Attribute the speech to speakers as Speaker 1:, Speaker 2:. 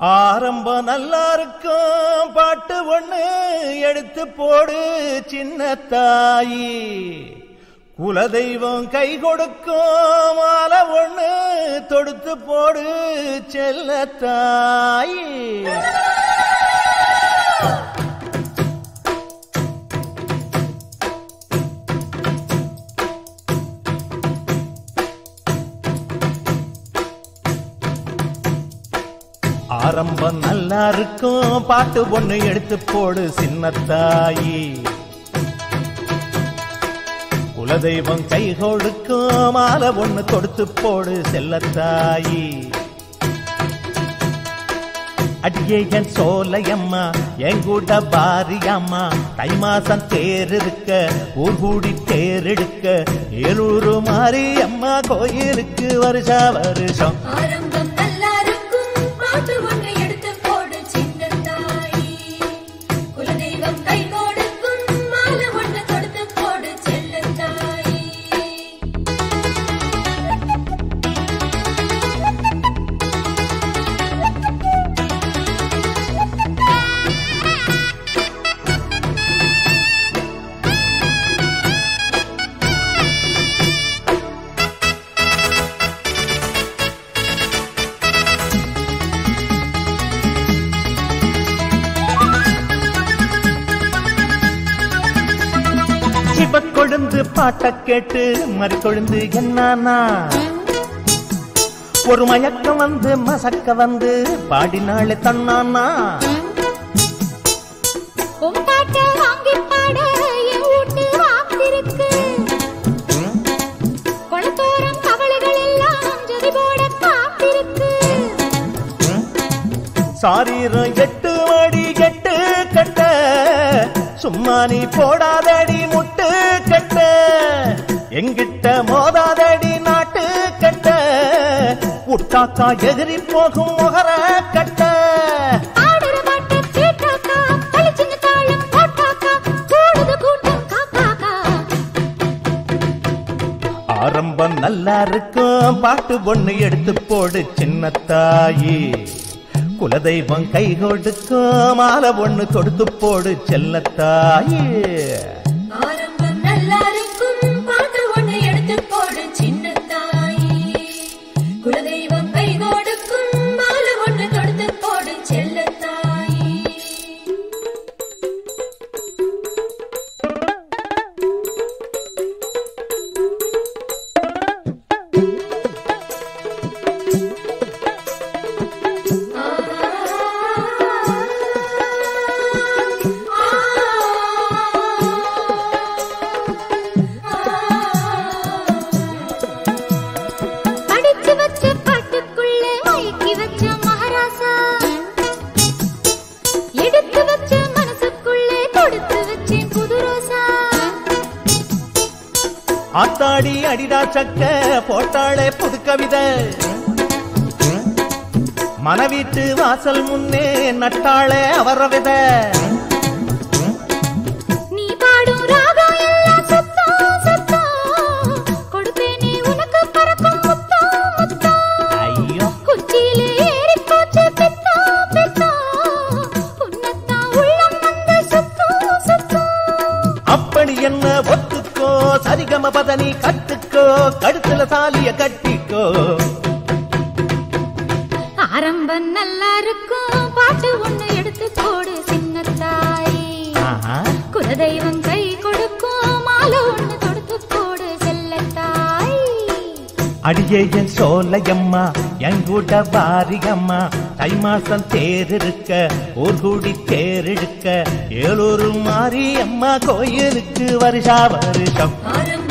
Speaker 1: ஆரம்பம் நல்லா இருக்கும் பாட்டு ஒண்ணு எடுத்து போடு சின்ன தாயி குலதெய்வம் கை கொடுக்கும் மாலை ஒண்ணு தொடுத்து போடு செல்ல தாயி ஆரம்பம் நல்லா இருக்கும் பாட்டு ஒண்ணு எடுத்து போடு சின்னத்தாயி குலதெய்வம் கை கொடுக்கும் மாலை ஒண்ணு கொடுத்து போடு செல்லத்தாயி அடியே என் சோலையம்மா என் கூட பாரியம்மா தை மாசம் தேர் இருக்க ஊர் கூடி தேர் எடுக்க ஏலூரு மாரியம்மா கோயிலுக்கு வருஷா வருஷம்
Speaker 2: ஆரம்பம் நல்லா இருக்கும் பாட்டு ஒன்று எடுத்து போடு சின்ன தாயி குலதெய்வம் கை கொடுக்கும் மாலை ஒன்று கொடுத்து போடு செல்ல தாயி
Speaker 1: சிவ கொழுந்து பாட்ட கேட்டு மறி கொழுந்து என்னானா ஒரு மயக்கம் வந்து மசக்க வந்து பாடினாளே தன்னானா
Speaker 2: பொம்பாட்ட வாங்கி பாட என் வீட்டு வாத்திருக்கு குளத்தோரம் கவலைகள் எல்லாம் ஜதி போட காத்திருக்கு
Speaker 1: சாரீரம் எட்டு அடி கெட்டு கட்ட சும்மா நீ போடாதடி முட்டு கட்ட எங்கிட்ட மோதாதடி நாட்டு கட்ட உட்டாக்கா எதிரி போகும் முகர கட்ட
Speaker 2: ஆடுற பாட்டு கேட்டாக்கா பளிச்சுன்னு தாளம் போட்டாக்கா கூடுது கூட்டம் காக்காக்கா
Speaker 1: ஆரம்பம் நல்லா இருக்கும் பாட்டு ஒண்ணு எடுத்து போடு சின்ன தாயி குலதெய்வம் கை கொடுக்கும் மாலை ஒண்ணு தொடுத்து போடு செல்லத்தாயி
Speaker 2: ஆரம்பம் நல்லா இருக்கும் பாட்டு ஒண்ணு எடுத்து போடு சின்ன தாயி குலதெய்வம் கை கொடுக்கும் மாலை ஒண்ணு தொடுத்து போடு செல்ல தாயி படிச்சு வச்ச பாட்டுக்குள்ள மயக்கி வச்ச மகாராசா எடுத்து வச்ச மனசுக்குள்ளே கொடுத்து வச்சேன் புது ரோசா
Speaker 1: ஆத்தாடி அடிடா சக்க போட்டாளே புது கவிதை மனவீட்டு வாசல் முன்னே நட்டாளே அவர வித
Speaker 2: நீ பாடும் ராகம் எல்லாம் சத்தம் சத்தம் கொடுப்பேனே உனக்கு பறக்கும் முத்தம் முத்தம்
Speaker 1: ஐயோ
Speaker 2: குச்சியிலே ஏறி போச்சு பித்தம் பித்தம் உன்னத்தான் உள்ளம் வந்து சுத்தம் சுத்தம்
Speaker 1: அப்படி என்ன ஒத்துக்கோ சரிகம பதனி கட்டுக்கோ கழுத்துல தாலிய கட்டிக்கோ
Speaker 2: ஆரம்பம் நல்லா இருக்கும் பாட்டு ஒண்ணு எடுத்து போடு சின்ன தாய்
Speaker 1: ஆஹா.
Speaker 2: குலதெய்வம் கை கொடுக்கும் மாலை ஒண்ணு தொடுத்து போடு செல்ல தாய்
Speaker 1: அடியே என் சோலையம்மா என் கூட பாரியம்மா தை மாசம் தேர் இருக்க ஊர் கூடி தேர் எடுக்க ஏலூரு மாரியம்மா கோயிலுக்கு வருஷா வருஷம்
Speaker 2: ஆரம்பம்